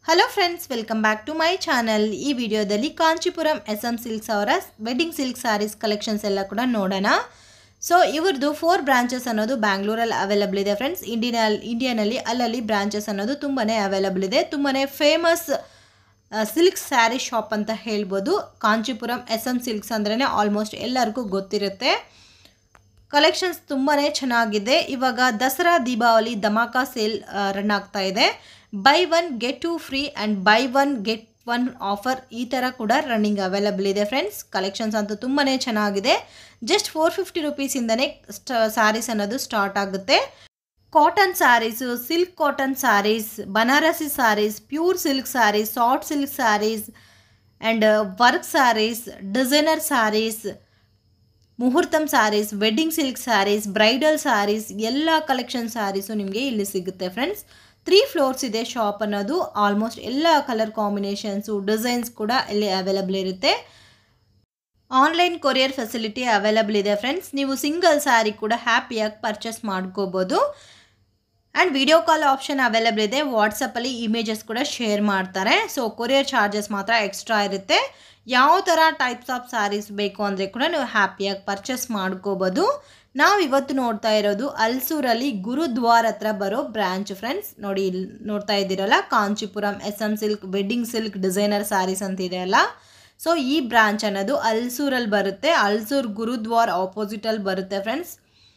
Hello friends welcome back to my channel ಈ ವಿಡಿಯೋದಲ್ಲಿ Kanchipuram S M silks ಅವರ wedding silk sarees collections ಎಲ್ಲ ಕೂಡ ನೋಡೋಣ ಸೊ ಇವ್ರದ್ದು ಫೋರ್ ಬ್ರಾಂಚಸ್ ಅನ್ನೋದು ಬ್ಯಾಂಗ್ಳೂರಲ್ಲಿ ಅವೈಲಬಲ್ ಇದೆ ಫ್ರೆಂಡ್ಸ್ ಇಂಡಿಯಾ ಇಂಡಿಯಾನಲ್ಲಿ ಅಲ್ಲಲ್ಲಿ ಬ್ರಾಂಚಸ್ ಅನ್ನೋದು ತುಂಬಾ ಅವೈಲಬಲ್ ಇದೆ ತುಂಬಾ ಫೇಮಸ್ ಸಿಲ್ಕ್ ಸ್ಯಾರಿ ಶಾಪ್ ಅಂತ ಹೇಳ್ಬೋದು ಕಾಂಚೀಪುರಂ ಎಸ್ ಎಮ್ ಸಿಲ್ಕ್ಸ್ ಅಂದ್ರೇ ಆಲ್ಮೋಸ್ಟ್ ಎಲ್ಲರಿಗೂ ಗೊತ್ತಿರುತ್ತೆ ಕಲೆಕ್ಷನ್ಸ್ ತುಂಬಾ ಚೆನ್ನಾಗಿದೆ ಇವಾಗ ದಸರಾ ದೀಪಾವಳಿ ಧಮಾಕ ಸೇಲ್ ರನ್ ಆಗ್ತಾ ಇದೆ buy one get two free and buy one get one offer ಈ ಥರ ಕೂಡ ರನ್ನಿಂಗ್ ಅವೈಲಬಲ್ ಇದೆ ಫ್ರೆಂಡ್ಸ್ ಕಲೆಕ್ಷನ್ಸ್ ಅಂತೂ ತುಂಬಾ ಚೆನ್ನಾಗಿದೆ ಜಸ್ಟ್ ಫೋರ್ ಫಿಫ್ಟಿ ರುಪೀಸಿಂದನೇ ಸ್ಟ ಸ್ಯಾರೀಸ್ ಅನ್ನೋದು ಸ್ಟಾರ್ಟ್ ಆಗುತ್ತೆ cotton sarees silk cotton sarees Banarasi sarees pure silk sarees soft silk sarees and work saris designer sarees Muhurtham sarees wedding silk sarees bridal sarees ಎಲ್ಲ ಕಲೆಕ್ಷನ್ ಸ್ಯಾರೀಸು ನಿಮಗೆ ಇಲ್ಲಿ ಸಿಗುತ್ತೆ ಫ್ರೆಂಡ್ಸ್ ತ್ರೀ ಫ್ಲೋರ್ಸ್ ಇದೆ ಶಾಪ್ ಅನ್ನೋದು ಆಲ್ಮೋಸ್ಟ್ ಎಲ್ಲ ಕಲರ್ ಕಾಂಬಿನೇಷನ್ಸು ಡಿಸೈನ್ಸ್ ಕೂಡ ಇಲ್ಲಿ ಅವೈಲಬಲ್ ಇರುತ್ತೆ ಆನ್ಲೈನ್ ಕೊರಿಯರ್ ಫೆಸಿಲಿಟಿ ಅವೈಲಬಲ್ ಇದೆ ಫ್ರೆಂಡ್ಸ್ ನೀವು ಸಿಂಗಲ್ ಸ್ಯಾರಿ ಕೂಡ ಹ್ಯಾಪಿಯಾಗಿ ಪರ್ಚೇಸ್ ಮಾಡ್ಕೋಬೋದು and video call option available ಇದೆ ವಾಟ್ಸಪ್ಪಲ್ಲಿ ಇಮೇಜಸ್ ಕೂಡ ಶೇರ್ ಮಾಡ್ತಾರೆ ಸೊ ಕೊರಿಯರ್ ಚಾರ್ಜಸ್ ಮಾತ್ರ ಎಕ್ಸ್ಟ್ರಾ ಇರುತ್ತೆ ಯಾವ ಥರ ಟೈಪ್ಸ್ ಆಫ್ ಸ್ಯಾರೀಸ್ ಬೇಕು ಅಂದರೆ ಕೂಡ ನೀವು ಹ್ಯಾಪಿಯಾಗಿ ಪರ್ಚೇಸ್ ಮಾಡ್ಕೋಬೋದು ನಾವು ಇವತ್ತು ನೋಡ್ತಾ ಇರೋದು ಅಲ್ಸೂರಲ್ಲಿ ಗುರುದ್ವಾರ ಹತ್ರ ಬರೋ ಬ್ರ್ಯಾಂಚ್ ಫ್ರೆಂಡ್ಸ್ ನೋಡಿ ಇಲ್ಲಿ ನೋಡ್ತಾ ಇದ್ದೀರಲ್ಲ Kanchipuram S M silk wedding silk designer sarees ಅಂತ ಇದೆಯಲ್ಲ ಸೊ ಈ ಬ್ರಾಂಚ್ ಅನ್ನೋದು ಅಲ್ಸೂರಲ್ಲಿ ಬರುತ್ತೆ ಅಲ್ಸೂರ್ ಗುರುದ್ವಾರ ಆಪೋಸಿಟಲ್ಲಿ ಬರುತ್ತೆ friends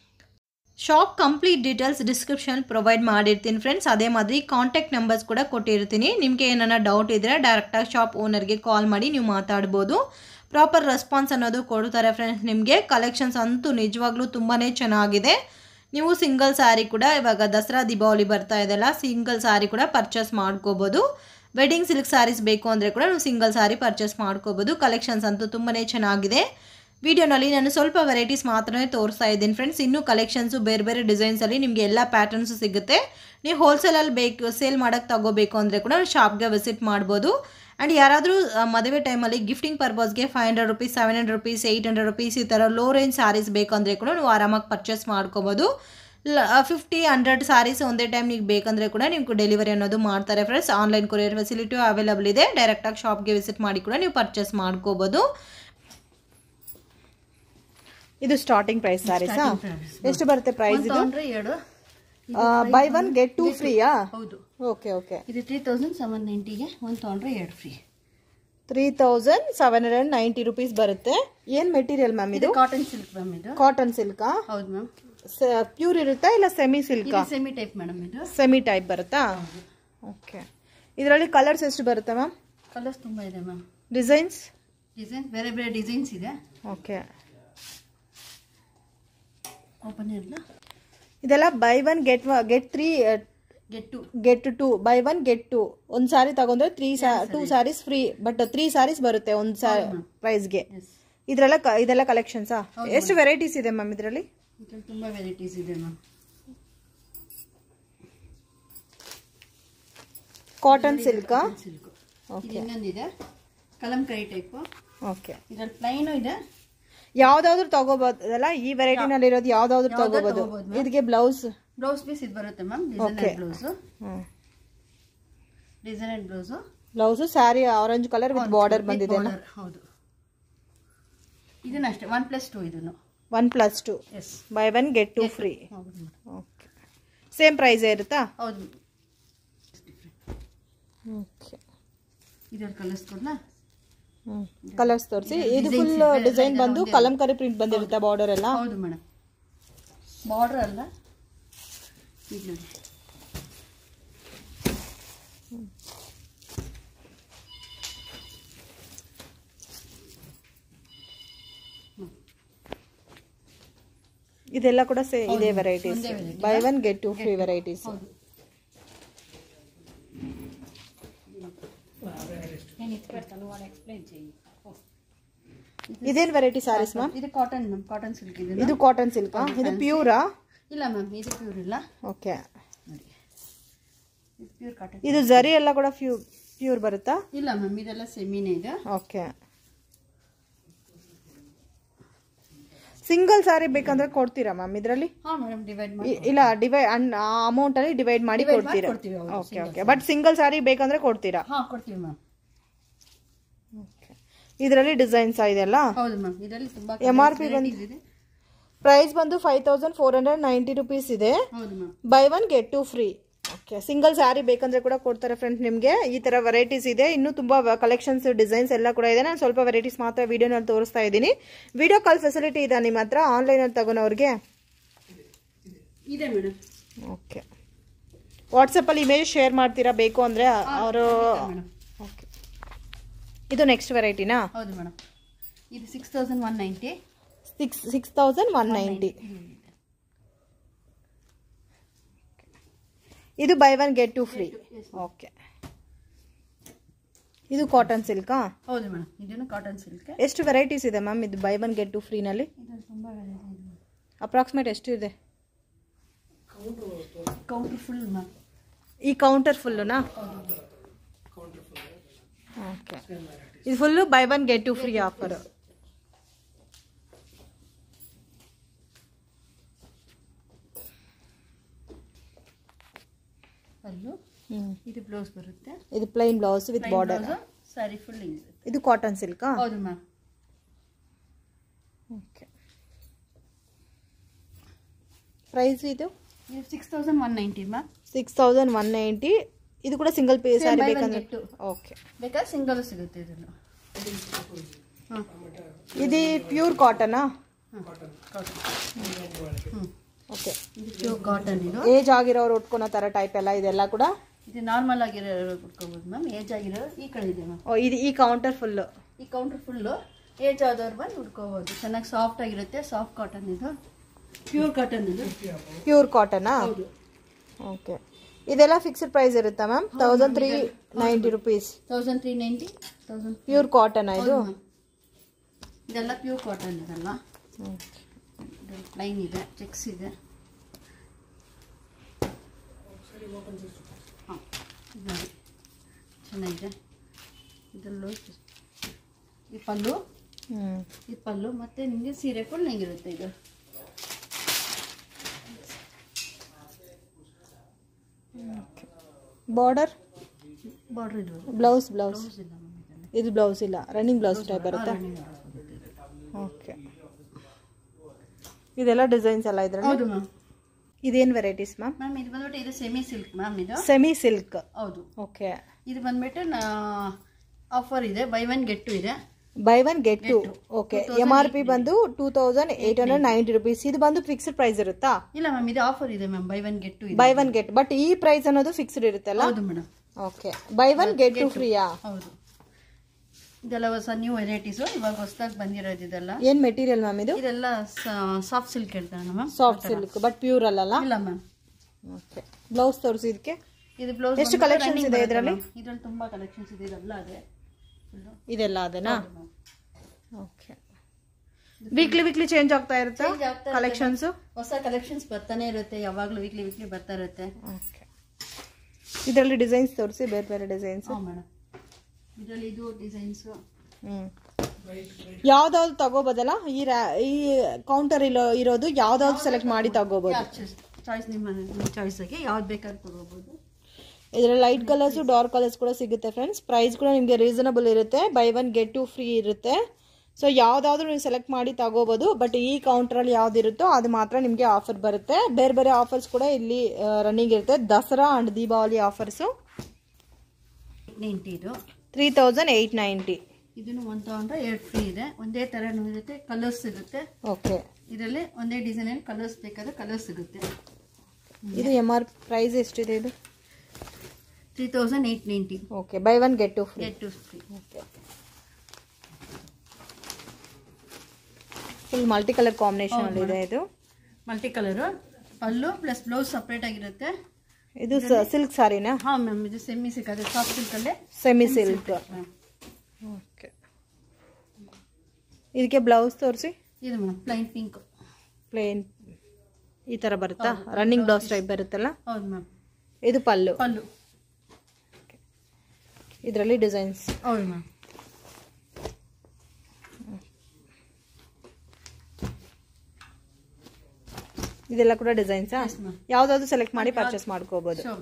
shop complete details description provide ಮಾಡಿರ್ತೀನಿ ಫ್ರೆಂಡ್ಸ್ ಅದೇ ಮಾದರಿ ಕಾಂಟ್ಯಾಕ್ಟ್ ನಂಬರ್ಸ್ ಕೂಡ ಕೊಟ್ಟಿರ್ತೀನಿ ನಿಮಗೆ ಏನಾರ ಡೌಟ್ ಇದ್ದರೆ ಡೈರೆಕ್ಟಾಗಿ ಶಾಪ್ ಓನರ್ಗೆ ಕಾಲ್ ಮಾಡಿ ನೀವು ಮಾತಾಡ್ಬೋದು ಪ್ರಾಪರ್ ರೆಸ್ಪಾನ್ಸ್ ಅನ್ನೋದು ಕೊಡ್ತಾರೆ ಫ್ರೆಂಡ್ಸ್ ನಿಮಗೆ ಕಲೆಕ್ಷನ್ಸ್ ಅಂತೂ ನಿಜವಾಗ್ಲೂ ತುಂಬಾ ಚೆನ್ನಾಗಿದೆ ನೀವು ಸಿಂಗಲ್ ಸ್ಯಾರಿ ಕೂಡ ಇವಾಗ ದಸರಾ ದೀಪಾವಳಿ ಬರ್ತಾ ಇದೆಲ್ಲ ಸಿಂಗಲ್ ಸ್ಯಾರಿ ಕೂಡ ಪರ್ಚೇಸ್ ಮಾಡ್ಕೋಬೋದು ವೆಡ್ಡಿಂಗ್ ಸಿಲ್ಕ್ ಸ್ಯಾರೀಸ್ ಬೇಕು ಅಂದರೆ ಕೂಡ ನೀವು ಸಿಂಗಲ್ ಸ್ಯಾರಿ ಪರ್ಚೇಸ್ ಮಾಡ್ಕೋಬೋದು ಕಲೆಕ್ಷನ್ಸ್ ಅಂತೂ ತುಂಬಾ ಚೆನ್ನಾಗಿದೆ ವಿಡಿಯೋನಲ್ಲಿ ನಾನು ಸ್ವಲ್ಪ ವೆರೈಟೀಸ್ ಮಾತ್ರನೇ ತೋರಿಸ್ತಾ ಇದ್ದೀನಿ ಫ್ರೆಂಡ್ಸ್ ಇನ್ನೂ ಕಲೆಕ್ಷನ್ಸು ಬೇರೆ ಬೇರೆ ಡಿಸೈನ್ಸಲ್ಲಿ ನಿಮಗೆ ಎಲ್ಲ ಪ್ಯಾಟರ್ನ್ಸು ಸಿಗುತ್ತೆ ನೀವು ಹೋಲ್ಸೇಲಲ್ಲಿ ಬೇಕು ಸೇಲ್ ಮಾಡೋಕ್ಕೆ ತಗೋಬೇಕು ಅಂದರೆ ಕೂಡ ಶಾಪ್ಗೆ ವಿಸಿಟ್ ಮಾಡ್ಬೋದು ಆ್ಯಂಡ್ ಯಾರಾದರೂ ಮದುವೆ ಟೈಮಲ್ಲಿ ಗಿಫ್ಟಿಂಗ್ ಪರ್ಪಸ್ಗೆ five hundred rupees seven hundred rupees eight hundred rupees ಈ ಥರ ಲೋ ರೇಂಜ್ ಸ್ಯಾರೀಸ್ ಬೇಕು ಅಂದರೆ ಕೂಡ ನೀವು ಆರಾಮಾಗಿ ಪರ್ಚೇಸ್ ಮಾಡ್ಕೋಬೋದು ಫಿಫ್ಟಿ ಹಂಡ್ರೆಡ್ ಸ್ಯಾರೀಸ್ ಒಂದೇ ಟೈಮ್ ನೀವು ಬೇಕಂದರೆ ಕೂಡ ನಿಮ್ಗೆ ಡೆಲಿವರಿ ಅನ್ನೋದು ಮಾಡ್ತಾರೆ ಫ್ರೆಂಡ್ಸ್ ಆನ್ಲೈನ್ ಕೊರಿಯರ್ ಫೆಸಿಲಿಟಿಯು ಅವೈಲಬಲ್ ಇದೆ ಡೈರೆಕ್ಟಾಗಿ ಶಾಪ್ಗೆ ವಿಸಿಟ್ ಮಾಡಿ ಕೂಡ ನೀವು ಪರ್ಚೇಸ್ ಮಾಡ್ಕೋಬೋದು ಇದು ಸ್ಟಾರ್ಟಿಂಗ್ ಪ್ರೈಸ್ ಸ್ಯಾರೀಸಾ ಎಷ್ಟು ಬರುತ್ತೆ ಪ್ರೈಸ್ ಇದು ಅಂದ್ರೆ ಎರಡು ಬೈ ಒನ್ ಗೆಟ್ ಟು ಫ್ರೀಯಾ ಹೌದು ಓಕೆ ಓಕೆ ಇದು ತ್ರೀ ತೌಸಂಡ್ ಸೆವೆನ್ ನೈಂಟಿಗೆ ಒಂದು ತೊಗೊಂಡ್ರೆ ಎರಡು free three thousand seven hundred ninety rupees ಬರುತ್ತೆ ಏನು ಮೆಟೀರಿಯಲ್ ಮ್ಯಾಮ್ ಇದು ಕಾಟನ್ ಸಿಲ್ಕ್ ಮ್ಯಾಮ್ ಇದು ಕಾಟನ್ ಸಿಲ್ಕಾ ಹೌದು ಮ್ಯಾಮ್ ಪ್ಯೂರ್ ಇರುತ್ತಾ ಇಲ್ಲ ಸೆಮಿ ಸಿಲ್ಕಾ ಇದು ಸೆಮಿ ಟೈಪ್ ಮೇಡಮ್ ಇದು ಸೆಮಿ ಟೈಪ್ ಬರುತ್ತಾ ಓಕೆ ಇದರಲ್ಲಿ ಕಲರ್ಸ್ ಎಷ್ಟು ಬರುತ್ತೆ ಮ್ಯಾಮ್ ಕಲರ್ಸ್ ತುಂಬ ಇದೆ ಮ್ಯಾಮ್ ಡಿಸೈನ್ಸ್ ಡಿಸೈನ್ ಬೇರೆ ಬೇರೆ ಡಿಸೈನ್ಸ್ ಇದೆ ಓಕೆ ಓಪನ್ ಇರಲ್ಲ ಇದೆಲ್ಲ buy one get get three get two get two buy one get two ಒಂದು ಸಾರಿ ತಗೊಂಡ್ರೆ three two sarees free but three sarees ಬರುತ್ತೆ ಒಂದು ಸಾ ಪ್ರೈಸ್ಗೆ ಎಸ್ ಇದರೆಲ್ಲ ಕ- ಇದೆಲ್ಲ ಕಲೆಕ್ಷನ್ಸಾ ಎಷ್ಟು ವೆರೈಟೀಸ್ ಇದೆ ಮ್ಯಾಮ್ ಇದರಲ್ಲಿ ಇದ್ರಲ್ಲಿ ತುಂಬ ವೆರೈಟೀಸ್ ಇದೆ ಮ್ಯಾಮ್ ಕಾಟನ್ ಸಿಲ್ಕಾ ಸಿಲ್ಕ್ ಓಕೆ ಇದು ಇನ್ನೊಂದಿದೆ ಕಲಂಕರಿ ಟೈಪು ಓಕೆ ಇದ್ರಲ್ಲಿ ಪ್ಲೈನು ಇದೆ ಯಾವ್ದಾದ್ರು ತಗೋಬೋದಲ್ಲ ಈ ವೆರೈಟಿನಲ್ಲಿ ಇರೋದು ಯಾವ್ದಾದ್ರು ತಗೋಬಹುದು ತಗೋಬೋದು ಇದಕ್ಕೆ ಬ್ಲೌಸ್ ಬ್ಲೌಸ್ ಪೀಸ್ ಇದು ಬರುತ್ತೆ ma'am designer blouse designer blouse blouse saree orange colour with border ಬಂದಿದೆ ಬಾರ್ಡರ್ ಹೌದು ಇದನ್ನ ಅಷ್ಟೇ ಒನ್ ಪ್ಲಸ್ ಟು ಇದನ್ನು one plus two yes buy one get two free ಹೌದು madam. ಓಕೆ ಸೇಮ್ ಪ್ರೈಸ್ ಇರುತ್ತಾ ಹೌದು ಓಕೆ ಇದ್ರಲ್ಲಿ ಕಲರ್ಸ್ ಕೊಡ್ಲಾ ಕಲರ್ಸ್ ತೋರಿಸಿ ಇದು ಫುಲ್ ಡಿಸೈನ್ ಬಂದು ಕಲಂಕರಿ ಪ್ರಿಂಟ್ ಬಂದಿರುತ್ತೆ ಬಾರ್ಡರ್ ಎಲ್ಲ ಹೌದು ಮೇಡಮ್ ಬಾರ್ಡರ್ ಅಲ್ಲ ಈಗ ನೋಡಿ ಇದೆಲ್ಲ ಕೂಡ ಸೇ ಇದೇ varieties buy one get two free varieties ಹೌದು నేను ఇది పెడతాను వాడు ఎక్స్ప్లెయిన్ చెయ్యి ಇದೇನ್ ವೆರೈಟಿ ಸ್ಯಾರೀಸ್ ಮ್ಯಾಮ್ ಇದು ಕಾಟನ್ ಮ್ಯಾಮ್ ಕಾಟನ್ ಸಿಲ್ಕ್ ಇದು ಇದು ಕಾಟನ್ ಸಿಲ್ಕಾ ಇದು ಪ್ಯೂರಾ ಇಲ್ಲ ಮ್ಯಾಮ್ ಇದು ಪ್ಯೂರ್ ಇಲ್ಲ ಓಕೆ ನೋಡಿ ಇದು ಪ್ಯೂರ್ ಕಾಟನ್ ಇದು ಜರಿ ಎಲ್ಲ ಕೂಡ ಫ್ಯೂ ಪ್ಯೂರ್ ಬರುತ್ತಾ ಇಲ್ಲ ಮ್ಯಾಮ್ ಇದೆಲ್ಲ ಸೆಮಿನೇ ಇದೆ ಓಕೆ ಸಿಂಗಲ್ ಸಾರಿ ಬೇಕಂದ್ರೆ ಕೊಡ್ತೀರಾ ಮ್ಯಾಮ್ ಇದರಲ್ಲಿ ಹಾಂ ಮೇಡಮ್ ಡಿವೈಡ್ ಮಾಡಿ ಇಲ್ಲ ಡಿವೈಡ್ ಅಮೌಂಟ್ ಅಲ್ಲಿ ಡಿವೈಡ್ ಮಾಡಿ Divide ಮಾಡಿ ಕೊಡ್ತೀರಾ ಕೊಡ್ತೀವಿ, ಹೌದು, okay okay but single saree ಬೇಕಂದ್ರೆ ಕೊಡ್ತೀರಾ ಹಾಂ ಕೊಡ್ತೀವಿ ಮ್ಯಾಮ್ ಇದರಲ್ಲಿ ಡಿಸೈನ್ಸ್ ಇದೆಲ್ಲ ಹೌದು ಮ್ಯಾಮ್ ಇದರಲ್ಲಿ ತುಂಬ MRP ಬಂದು- ಇದೆ ಪ್ರೈಸ್ ಬಂದು five thousand four hundred ninety rupees ಇದೆ ಹೌದು ma'am buy one get two free okay single saree ಬೇಕಂದ್ರೆ ಕೂಡ ಕೊಡ್ತಾರೆ ಫ್ರೆಂಡ್ಸ್ ನಿಮಗೆ ಈ ಥರ ವೆರೈಟೀಸ್ ಇದೆ ಇನ್ನೂ ತುಂಬ ಕಲೆಕ್ಷನ್ಸ್ ಡಿಸೈನ್ಸ್ ಎಲ್ಲ ಕೂಡ ಇದೆ ನಾನು ಸ್ವಲ್ಪ ವೆರೈಟೀಸ್ ಮಾತ್ರ ವಿಡಿಯೋನಲ್ಲಿ ತೋರಿಸ್ತಾ ಇದ್ದೀನಿ ವಿಡಿಯೋ ಕಾಲ್ ಫೆಸಿಲಿಟಿ ಇದೆ ನಿಮ್ಮ ಹತ್ರ ಆನ್ಲೈನಲ್ಲಿ ತಗೊಳೋರಿಗೆ ಇದೆ ಮೇಡಮ್ ಓಕೆ ವಾಟ್ಸಪ್ಪಲ್ಲಿ ಇಮೇಜ್ ಶೇರ್ ಮಾಡ್ತೀರಾ ಬೇಕು ಅಂದರೆ ಅವರು ಮೇಡಮ್ ಓಕೆ ಇದು ನೆಕ್ಸ್ಟ್ ವೆರೈಟಿನಾ ಹೌದು ಮೇಡಮ್ ಇದು six thousand one ninety six six thousand one ninety ಇದು buy one get two free okay ಇದು ಕಾಟನ್ ಸಿಲ್ಕಾ ಹೌದು ಮೇಡಮ್ ಇದನ್ನು ಕಾಟನ್ ಸಿಲ್ಕ್ ಎಷ್ಟು ವೆರೈಟೀಸ್ ಇದೆ ಮ್ಯಾಮ್ ಇದು ಬೈ ಒನ್ ಗೆಟ್ ಟು ಫ್ರೀನಲ್ಲಿ ಇದರಲ್ಲಿ ತುಂಬ ಅಪ್ರಾಕ್ಸಿಮೇಟ್ ಎಷ್ಟು ಇದೆ ಕೌಂಟರ್ ಫುಲ್ ಮ್ಯಾಮ್ ಈ ಕೌಂಟರ್ ಫುಲ್ಲುನಾ ಓಕೆ ಇದು full by one get two free offer ಅಲ್ಲೂ ಹ್ಞೂ ಇದು ಬ್ಲೌಸ್ ಬರುತ್ತೆ ಇದು plain blouse with border saree full ಇರುತ್ತೆ ಇದು ಕಾಟನ್ ಸಿಲ್ಕಾ ಹೌದು ಮ್ಯಾಮ್ ಓಕೆ ಪ್ರೈಸ್ ಇದು ಇದು six thousand one ninety ma'am six thousand one ninety ಇದು ಕೂಡ single piece saree buy one ಬೇಕಂದ್ರೆ get two. ಓಕೆ ಬೇಕಾದ್ರೆ ಸಿಂಗಲ್ ಸಿಗುತ್ತೆ ಇದನ್ನು ಹಾಂ ಇದು ಪ್ಯೂರ್ ಕಾಟನಾ ಹಾಂ ಕಾಟನ್ ಹ್ಞೂ ಓಕೆ ಇದು ಪ್ಯೂರ್ ಕಾಟನ್ ಇದು ಏಜ್ ಆಗಿರೋರು ಉಟ್ಕೊಳೋ ಥರ ಟೈಪ್ ಎಲ್ಲ ಇದೆಲ್ಲ ಕೂಡ ಇದು ನಾರ್ಮಲ್ ಆಗಿರೋ ಕುಟ್ಕೋಬೋದು ಮ್ಯಾಮ್ ಏಜ್ ಆಗಿರೋ ಈ ಕಡೆ ಇದೆ ಮ್ಯಾಮ್ ಓ ಇದು ಈ ಕೌಂಟರ್ ಫುಲ್ಲು ಈ ಕೌಂಟರ್ ಫುಲ್ಲು ಏಜ್ ಆದವ್ರು ಬಂದು ಉಟ್ಕೋಬೋದು ಚೆನ್ನಾಗಿ ಸಾಫ್ಟ್ ಆಗಿರುತ್ತೆ ಸಾಫ್ಟ್ ಕಾಟನ್ ಇದು ಪ್ಯೂರ್ ಕಾಟನ್ ಇದು ಪ್ಯೂರ್ ಕಾಟನಾ ಹೌದು ಓಕೆ ಇದೆಲ್ಲ ಫಿಕ್ಸ್ಡ್ ಪ್ರೈಸ್ ಇರುತ್ತಾ ma'am thousand three ninety rupees thousand three ninety thousand pure cotton ಇದು ಇದೆಲ್ಲ ಪ್ಯೂರ್ ಕಾಟನ್ ಇದೆಲ್ಲ ಲೈನ್ ಇದೆ ಚೆಕ್ಸ್ ಇದೆ ಹಾಂ ನೋಡಿ ಚೆನ್ನಾಗಿದೆ ಇದರಲ್ಲೂ ಈ ಪಲ್ಲು ಹ್ಞೂ ಈ ಪಲ್ಲು ಮತ್ತೆ ನಿಮಗೆ ಸೀರೆ ಫುಲ್ ಹೆಂಗಿರುತ್ತೆ ಇದು ಬಾರ್ಡರ್ ಬಾರ್ಡ್ರ್ ಇದು ಬ್ಲೌಸ್ ಬ್ಲೌಸ್ ಬ್ಲೌಸ್ ಇಲ್ಲ ಮ್ಯಾಮ್ ಇದೆಲ್ಲ ಇದು ಬ್ಲೌಸ್ ಇಲ್ಲ ರನ್ನಿಂಗ್ ಬ್ಲೌಸ್ ಟೈಪ್ ಬರುತ್ತಾ ಓಕೆ ಇದೆಲ್ಲ ಡಿಸೈನ್ಸ್ ಎಲ್ಲ ಇದರಲ್ಲಿ ಹೌದು ಮ್ಯಾಮ್ ಇದೇನು ವೆರೈಟೀಸ್ ಮ್ಯಾಮ್ ಮ್ಯಾಮ್ ಇದು ಬಂದ್ಬಿಟ್ಟು ಇದು ಸೆಮಿ ಸಿಲ್ಕ್ ಮ್ಯಾಮ್ ಇದು ಸೆಮಿ ಸಿಲ್ಕ್ ಹೌದು ಓಕೆ ಇದು ಬಂದ್ಬಿಟ್ಟು ಆಫರ್ ಇದೆ ಬೈ ಒನ್ ಗೆಟ್ ಟು ಇದೆ buy one get two okay M R P ಬಂದು two thousand eight hundred ninety rupees ಇದು ಬಂದು ಫಿಕ್ಸ್ಡ್ ಪ್ರೈಸ್ ಇರುತ್ತಾ ಇಲ್ಲ ಮ್ಯಾಮ್ ಇದು ಆಫರ್ ಇದೆ ma'am buy one get two ಇದೆ ಬೈ ಒನ್ ಗೆಟ್ ಬಟ್ ಈ ಪ್ರೈಸ್ ಅನ್ನೋದು ಫಿಕ್ಸ್ಡ್ ಇರುತ್ತಲ್ಲ ಹೌದು madam okay buy one get two ಫ್ರೀಯಾ ಹೌದು ಇದೆಲ್ಲ ಹೊಸ ನ್ಯೂ ವೆರೈಟೀಸು ಇವಾಗ ಹೊಸದಾಗಿ ಬಂದಿರೋದು ಇದೆಲ್ಲ ಏನ್ ಮೆಟೀರಿಯಲ್ ಮ್ಯಾಮ್ ಇದು ಇದೆಲ್ಲ ಸಾಫ್ಟ್ ಸಿಲ್ಕ್ ಹೇಳ್ತಾರೆ ma'am soft silk but pure ಅಲ್ಲಲ್ಲ ಇಲ್ಲ ಮ್ಯಾಮ್ ಓಕೆ ಬ್ಲೌಸ್ ತೋರಿಸಿ ಇದಕ್ಕೆ ಇದು ಬ್ಲೌಸ್ ಎಷ್ಟು collections ಇದೆ ಇದ್ರಲ್ಲಿ? ಇದರಲ್ಲಿ ತುಂಬಾ ಕಲೆಕ್ಷನ್ಸ್ ಇದೆ ಇದೆಲ್ಲ ಅದೇ ಫುಲ್ಲು ಇದೆಲ್ಲ ಅದೇನಾ ಓಕೆ ವೀಕ್ಲಿ ವೀಕ್ಲಿ ಚೇಂಜ್ ಆಗ್ತಾ ಇರುತ್ತಾ Change ಆಗ್ತಾ ಇರುತ್ತೆ. ಕಲೆಕ್ಷನ್ಸ್ ಹೊಸ ಕಲೆಕ್ಷನ್ಸ್ ಬರ್ತಾನೆ ಇರುತ್ತೆ ಯಾವಾಗಲೂ ವೀಕ್ಲಿ ವೀಕ್ಲಿ ಬರ್ತಾ ಇರುತ್ತೆ ಓಕೆ ಇದರಲ್ಲಿ ಡಿಸೈನ್ಸ್ ತೋರಿಸಿ ಬೇರೆ ಬೇರೆ ಡಿಸೈನ್ಸ್ ಹಾಂ ಮೇಡಮ್ ಇದರಲ್ಲಿ ಇದು ಡಿಸೈನ್ಸು ಹ್ಮ್ ಯಾವ್ದಾವ್ದು ತಗೋಬೋದಲ್ಲ ಈ ರಾ- ಈ ಕೌಂಟರ್ ಇರೋ ಇರೋದು ಯಾವ್ದಾವ್ದು ಸೆಲೆಕ್ಟ್ ಮಾಡಿ ತಗೋಬೋದು ಚಾಯ್ಸ್ ನಿಮ್ಮ ನಿಮ್ಮ ಚಾಯ್ಸಾಗಿ ಯಾವ್ದು ಬೇಕಾದ್ರೂ ತಗೋಬೋದು ಇದರಲ್ಲಿ ಲೈಟ್ ಕಲರ್ಸು ಡಾರ್ಕ್ ಕಲರ್ಸ್ ಕೂಡ ಸಿಗುತ್ತೆ ಫ್ರೆಂಡ್ಸ್ ಪ್ರೈಸ್ ಕೂಡ ನಿಮಗೆ ರೀಸನಬಲ್ ಇರುತ್ತೆ buy one get two free ಇರುತ್ತೆ ಸೊ ಯಾವುದಾದ್ರೂ ನೀವು ಸೆಲೆಕ್ಟ್ ಮಾಡಿ ತಗೋಬೋದು ಬಟ್ ಈ ಕೌಂಟ್ರಲ್ಲಿ ಯಾವ್ದಿರುತ್ತೋ ಅದು ಮಾತ್ರ ನಿಮಗೆ ಆಫರ್ ಬರುತ್ತೆ ಬೇರೆ ಬೇರೆ ಆಫರ್ಸ್ ಕೂಡ ಇಲ್ಲಿ ರನ್ನಿಂಗ್ ಇರುತ್ತೆ Dasara and Deepavali offers ninety ಇದು ತ್ರೀ ತೌಸಂಡ್ ಏಯ್ಟ್ ನೈಂಟಿ ಇದನ್ನು ಒಂದು ತಗೊಂಡ್ರೆ ಎರಡು ಫ್ರೀ ಇದೆ ಒಂದೇ ಥರನೂ ಇರುತ್ತೆ ಕಲರ್ಸ್ ಇರುತ್ತೆ ಓಕೆ ಇದರಲ್ಲಿ ಒಂದೇ ಡಿಸೈನಲ್ಲಿ ಕಲರ್ಸ್ ಬೇಕಾದ್ರೆ ಕಲರ್ಸ್ ಸಿಗುತ್ತೆ ಇದು ಎಮ್ ಆರ್ ಪ್ರೈಸ್ ಎಷ್ಟಿದೆ ಇದು three thousand eight ninety okay buy one get two free get two free okay full multi colour combination ಅಲ್ಲಿ ಇದೆ ಇದು multi colour pallu plus blouse separate ಆಗಿರುತ್ತೆ ಇದು ಸಿಲ್ಕ್ ಸಾರಿನಾ ಹಾಂ ಮ್ಯಾಮ್ ಇದು ಸೆಮಿ ಸಿಕ್ಕದೆ ಸಾಫ್ಟ್ ಸಿಲ್ಕಲ್ಲೇ ಸೆಮಿ ಸಿಲ್ಕ್ ಓಕೆ ಇದಕ್ಕೆ ಬ್ಲೌಸ್ ತೋರಿಸಿ ಇದು ಮೇಡಮ್ ಪ್ಲೈನ್ ಪಿಂಕ್ ಪ್ಲೇನ್ ಈ ಥರ ಬರುತ್ತಾ ರನ್ನಿಂಗ್ ಬ್ಲೌಸ್ ಟೈಪ್ ಬರುತ್ತಲ್ಲ ಹೌದು ಮ್ಯಾಮ್ ಇದು ಪಲ್ಲು ಪಲ್ಲು ಇದರಲ್ಲಿ ಡಿಸೈನ್ಸ್ ಹೌದು ಮ್ಯಾಮ್ ಇದೆಲ್ಲ ಕೂಡ ಡಿಸೈನ್ಸಾ Yes, ma'am. ಯಾವ್ದಾದ್ರು ಸೆಲೆಕ್ಟ್ ಮಾಡಿ ಪರ್ಚೇಸ್ ಮಾಡ್ಕೋಬಹುದು so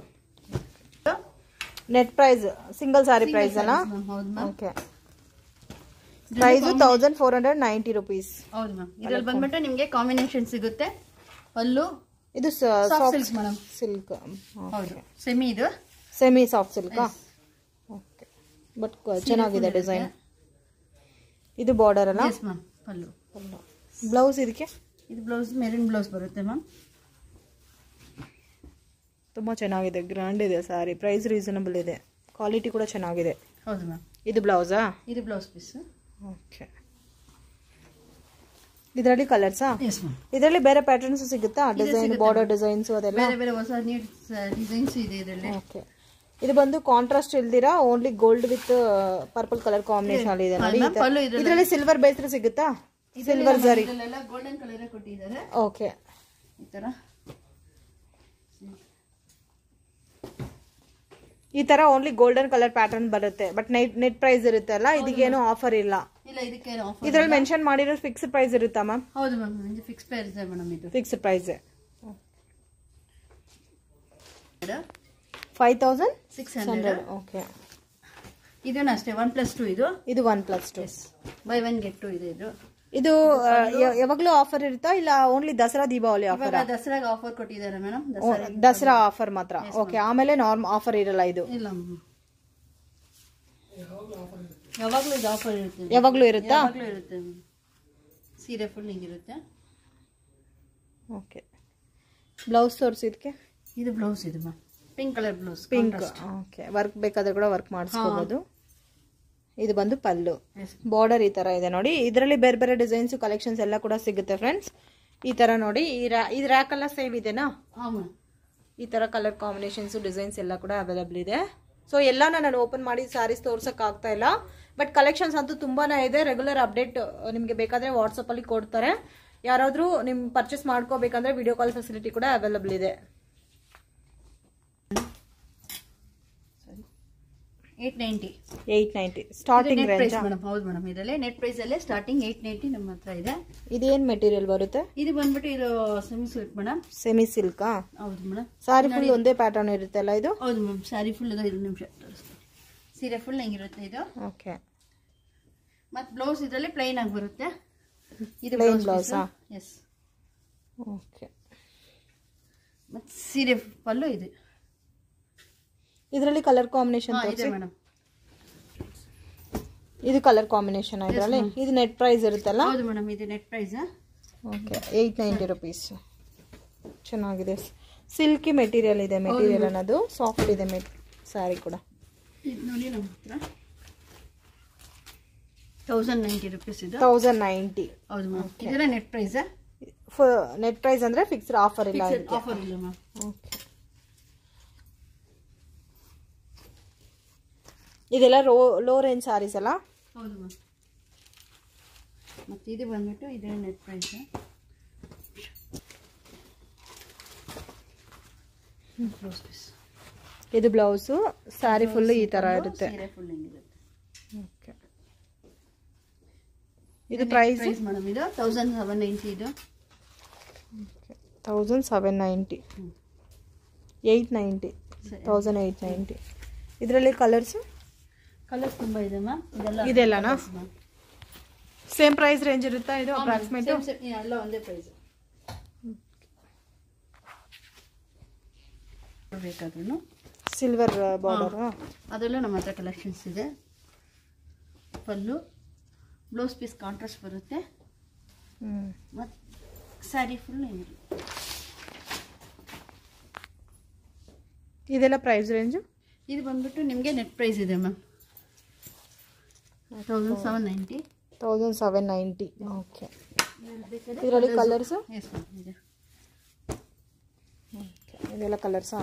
net price single sari price ಅಲ್ಲ ಹೌದು ma'am okay price thousand four hundred ninety rupees ಹೌದು ಮ್ಯಾಮ್ ಇದ್ರಲ್ಲಿ ಬಂದ್ಬಿಟ್ಟು ನಿಮಗೆ ಕಾಂಬಿನೇಷನ್ ಸಿಗುತ್ತೆ ಪಲ್ಲು ಇದು ಸಾಫ್ಟ್ ಸಿಲ್ಕ್ ಮೇಡಮ್ ಸಿಲ್ಕ್ ಹೌದು ಸೆಮಿ ಇದು ಸೆಮಿ ಸಾಫ್ಟ್ ಸಿಲ್ಕಾ ಓಕೆ ಬಟ್ ಚೆನ್ನಾಗಿದೆ ಡಿಸೈನ್ ಇದು ಬಾರ್ಡರ್ ಅಲ್ಲ ಎಸ್ ಮ್ಯಾಮ್ ಪಲ್ಲು ಬ್ಲೌಸ್ ಇದಕ್ಕೆ ಇದು ಬ್ಲೌಸ್ ಮೆರೂನ್ ಬ್ಲೌಸ್ ಬರುತ್ತೆ ಮ್ಯಾಮ್ ತುಂಬ ಚೆನ್ನಾಗಿದೆ ಗ್ರ್ಯಾಂಡ್ ಇದೆ ಸಾರಿ ಪ್ರೈಸ್ ರೀಸನಬಲ್ ಇದೆ ಕ್ವಾಲಿಟಿ ಕೂಡ ಚೆನ್ನಾಗಿದೆ ಹೌದು ಮ್ಯಾಮ್ ಇದು ಬ್ಲೌಸಾ ಇದು ಬ್ಲೌಸ್ ಪೀಸ್ ಓಕೆ ಇದರಲ್ಲಿ ಕಲರ್ಸಾ ಎಸ್ ಮ್ಯಾಮ್ ಇದರಲ್ಲಿ ಬೇರೆ ಪ್ಯಾಟರ್ನ್ಸ್ ಸಿಗುತ್ತಾ ಡಿಸೈನ್ ಸಿಗುತ್ತೆ ಬಾರ್ಡರ್ ಡಿಸೈನ್ಸ್ ಅದೆಲ್ಲ ಬೇರೆ ಬೇರೆ ಹೊಸ ನೀಡ್ಸ್ ಡಿಸೈನ್ಸ್ ಇದೆ ಇದರಲ್ಲಿ ಓಕೆ ಇದು ಬಂದು ಕಾಂಟ್ರಾಸ್ಟ್ ಇಲ್ದಿರಾ only gold with purple colour combination ಅಲ್ಲಿ ಇದೆ ನೋಡಿ ma'am, ಪಲ್ಲು ಇದ್ರಲ್ಲಿ- ಇದರಲ್ಲಿ ಸಿಲ್ವರ್ ಬೇಸ್ರೆ ಸಿಗುತ್ತಾ ಸಿಲ್ವರ್ ಜರಿ ಇದರಲ್ಲೆಲ್ಲ ಗೋಲ್ಡನ್ ಕಲರ್ ಕೊಟ್ಟಿದ್ದಾರೆ ಓಕೆ ಈ ತರ ಈ ತರ ಓನ್ಲಿ ಗೋಲ್ಡನ್ ಕಲರ್ ಪ್ಯಾಟರ್ನ್ ಬರುತ್ತೆ ಬಟ್ ನೆಟ್ ನೆಟ್ ಪ್ರೈಸ್ ಇರುತ್ತೆ ಅಲ್ಲ ಇದಕ್ಕೇನು ಆಫರ್ ಇಲ್ಲ ಇಲ್ಲ ಇದಕ್ಕೆ ಆಫರ್ ಇದ್ರಲ್ಲಿ ಮೆನ್ಷನ್ ಮಾಡಿರೋ ಫಿಕ್ಸ್ ಪ್ರೈಸ್ ಇರುತ್ತಾ ಮ್ಯಾಮ್ ಹೌದು ಮ್ಯಾಮ್ ಇದು ಫಿಕ್ಸ್ ಪ್ರೈಸ್ ಇದೆ ಮೇಡಮ್ ಇದು fix price five thousand six hundred okay ಇದೂ ಅಷ್ಟೇ ಒನ್ ಪ್ಲಸ್ ಟು ಇದು ಇದು one plus two buy one get two ಇದೆ ಇದು ಇದು ಆ, ಯ- ಯಾವಾಗ್ಲೂ ಆಫರ್ ಇರುತ್ತಾ ಇಲ್ಲ ಓನ್ಲಿ ದಸರಾ ದೀಪಾವಳಿ ಆಫರ್ ಇವಾಗ ದಸರಾಗೆ ಆಫರ್ ಕೊಟ್ಟಿದ್ದಾರೆ ಮೇಡಮ್ ದಸರಾ ದಸರಾ ಆಫರ್ ಮಾತ್ರ ಓಕೆ ಆಮೇಲೆ ನಾರ್ಮ್ ಆಫರ್ ಇರಲ್ಲ ಇದು ಇಲ್ಲ ma'am. ಯಾವಾಗ್ಲೂ ಇದು ಆಫರ್ ಇರುತ್ತೆ ಯಾವಾಗ್ಲೂ ಇರುತ್ತಾ ಯಾವಾಗ್ಲೂ ಇರುತ್ತೆ ma'am. ಸೀರೆ ಫುಲ್ ಹಿಂಗಿರುತ್ತೆ ಓಕೆ ಬ್ಲೌಸ್ ತೋರಿಸಿ ಇದಕ್ಕೆ ಇದು ಬ್ಲೌಸ್ ಇದು ma'am pink colour blouse pink okay work ಬೇಕಾದ್ರೆ ಕೂಡ ವರ್ಕ್ ಮಾಡಿಸ್ಕೋಬಹುದು ಇದು ಬಂದು ಪಲ್ಲು Yes. ಬಾರ್ಡರ್ ಈ ತರ ಇದೆ ನೋಡಿ ಇದರಲ್ಲಿ ಬೇರೆ ಬೇರೆ ಡಿಸೈನ್ಸ್ ಕಲೆಕ್ಷನ್ಸ್ ಎಲ್ಲ ಕೂಡ ಸಿಗುತ್ತೆ ಫ್ರೆಂಡ್ಸ್ ಈ ತರ ನೋಡಿ ಈ ರಾ ಇದು ರ್ಯಾಕ್ ಎಲ್ಲ ಸೇಮ್ ಇದೆನಾ ಹಾಂ ಮ್ಯಾಮ್ ಈ ತರ ಕಲರ್ ಕಾಂಬಿನೇಷನ್ಸ್ ಡಿಸೈನ್ಸ್ ಎಲ್ಲ ಕೂಡ ಅವೈಲಬಲ್ ಇದೆ ಸೊ ಎಲ್ಲಾನ ನಾನು ಓಪನ್ ಮಾಡಿ ಸ್ಯಾರೀಸ್ ತೋರ್ಸಕ್ ಆಗ್ತಾ ಇಲ್ಲ ಬಟ್ ಕಲೆಕ್ಷನ್ಸ್ ಅಂತೂ ತುಂಬಾನೇ ಇದೆ ರೆಗ್ಯುಲರ್ ಅಪ್ಡೇಟ್ ನಿಮಗೆ ಬೇಕಾದ್ರೆ ವಾಟ್ಸಪ್ ಅಲ್ಲಿ ಕೊಡ್ತಾರೆ ಯಾರಾದ್ರೂ ನಿಮ್ ಪರ್ಚೇಸ್ ಮಾಡ್ಕೋಬೇಕಂದ್ರೆ ವಿಡಿಯೋ ಕಾಲ್ ಫೆಸಿಲಿಟಿ ಕೂಡ ಅವೈಲಬಲ್ ಇದೆ eight ninety eight ninety starting net range price madam ಹೌದು ಮೇಡಮ್ ಇದರಲ್ಲಿ ನೆಟ್ ಪ್ರೈಸ್ ಅಲ್ಲೇ ಸ್ಟಾರ್ಟಿಂಗ್ ಏಟ್ ನೈಂಟಿ ನಮ್ಮ ಹತ್ರ ಇದೆ ಇದೇನ್ ಮೆಟೀರಿಯಲ್ ಬರುತ್ತೆ ಇದು ಬಂದ್ಬಿಟ್ಟು ಇದು ಸೆಮಿ ಸಿಲ್ಕ್ ಮೇಡಮ್ ಸೆಮಿ ಸಿಲ್ಕಾ ಹೌದು ಮೇಡಮ್ ಸಾರಿ ಫುಲ್ ಒಂದೇ ಪ್ಯಾಟರ್ನ್ ಇರುತ್ತೆ ಅಲ್ಲ ಇದು ಹೌದು ಮ್ಯಾಮ್ ಸ್ಯಾರಿ ಫುಲ್ ಇದೆ ಎರಡು ನಿಮಿಷ ತೋರಿಸ್ತೀನಿ ಸೀರೆ ಫುಲ್ ಹೆಂಗಿರುತ್ತೆ ಇದು ಓಕೆ ಮತ್ತು ಬ್ಲೌಸ್ ಇದರಲ್ಲಿ ಪ್ಲೈನ್ ಆಗಿ ಬರುತ್ತೆ ಇದು Plain ಬ್ಲೌಸ್ blouse ಆ? ಎಸ್ ಓಕೆ ಮತ್ತು ಸೀರೆ ಪಲ್ಲು ಇದು ಇದರಲ್ಲಿ ಕಲರ್ ಕಾಂಬಿನೇಷನ್ ಹಾ, ಇದೆ ತೋರಿಸಿ ಮೇಡಮ್ ಇದು ಕಲರ್ ಕಾಂಬಿನೇಷನ್ ಇದರಲ್ಲಿ ಇದು ನೆಟ್ ಪ್ರೈಸ್ ಇರುತ್ತಲ್ಲ ಹೌದು ಮೇಡಮ್ ಇದು net price okay eight ninety rupees ಚೆನ್ನಾಗಿದೆ ಸಿಲ್ಕಿ ಮೆಟೀರಿಯಲ್ ಇದೆ ಮೆಟೀರಿಯಲ್ ಅನ್ನೋದು ಸಾಫ್ಟ್ ಇದೆ ಮೆಟ್ ಸ್ಯಾರಿ ಕೂಡ ಇದು ನೋಡಿ ನಮ್ಮ ಹತ್ರ ತೌಸಂಡ್ ನೈಂಟಿ ರುಪೀಸ್ ಇದು ತೌಸಂಡ್ ನೈಂಟಿ ಹೌದು ಮ್ಯಾಮ್ ಇದರ ನೆಟ್ ಪ್ರೈಸ್ ನೆಟ್ ಪ್ರೈಸ್ ಅಂದ್ರೆ ಫಿಕ್ಸ್ಡ್ ಆಫರ್ ಇಲ್ಲ ಇದಕ್ಕೆ ಆಫರ್ ಇಲ್ಲ ಮ್ಯಾಮ್ Okay. ಇದೆಲ್ಲ ರೋ ಲೋ ರೇಂಜ್ ಸ್ಯಾರೀಸ್ ಅಲ್ಲ ಹೌದು ಮ್ಯಾಮ್ ಮತ್ತು ಇದು ಬಂದ್ಬಿಟ್ಟು ಇದರ ನೆಟ್ ಪ್ರೈಸ್ ಬ್ಲೌಸ್ ಪೀಸ್ ಇದು ಬ್ಲೌಸು ಸ್ಯಾರಿ ಫುಲ್ ಈ ತರ ಇರುತ್ತೆ ಸೀರೆ ಫುಲ್ ಹಿಂಗಿರುತ್ತೆ Okay. ಇದು ಪ್ರೈಸ್ ಪ್ರೈಸ್ ಮೇಡಮ್ ಇದು ತೌಸಂಡ್ ಸೆವೆನ್ ನೈಂಟಿ ಇದು thousand seven ninety eight ninety thousand eight ninety ಇದರಲ್ಲಿ ಕಲರ್ಸು ಕಲರ್ಸ್ ತುಂಬ ಇದೆ ಮ್ಯಾಮ್ ಇದೆಲ್ಲ ಇದೆಲ್ಲನಾ ಮ್ಯಾಮ್ ಸೇಮ್ ಪ್ರೈಸ್ ರೇಂಜ್ ಇರುತ್ತಾ ಇದು ಅಪ್ರಾಕ್ಸಿಮೇಟ್ ಎಲ್ಲ ಒಂದೇ ಪ್ರೈಸ್ ಬೇಕಾದ್ರೂ ಸಿಲ್ವರ್ ಬಾರ್ಡರ್ ಅದರಲ್ಲೂ ನಮ್ಮ ಹತ್ರ ಕಲೆಕ್ಷನ್ಸ್ ಇದೆ ಪಲ್ಲು ಬ್ಲೌಸ್ ಪೀಸ್ ಕಾಂಟ್ರಾಸ್ಟ್ ಬರುತ್ತೆ ಹ್ಮ್ ಮತ್ತು ಸ್ಯಾರಿ ಫುಲ್ ಹೆಂಗಿರುತ್ತೆ ಇದೆಲ್ಲ ಪ್ರೈಸ್ ರೇಂಜು ಇದು ಬಂದ್ಬಿಟ್ಟು ನಿಮಗೆ ನೆಟ್ ಪ್ರೈಸ್ ಇದೆ ma'am thousand seven ninety thousand seven ninety okay ಇದರಲ್ಲಿ ಕಲರ್ಸು ಎಸ್ ಮ್ಯಾಮ್ ಇದೆ ಇದೆಲ್ಲ ಕಲರ್ಸಾ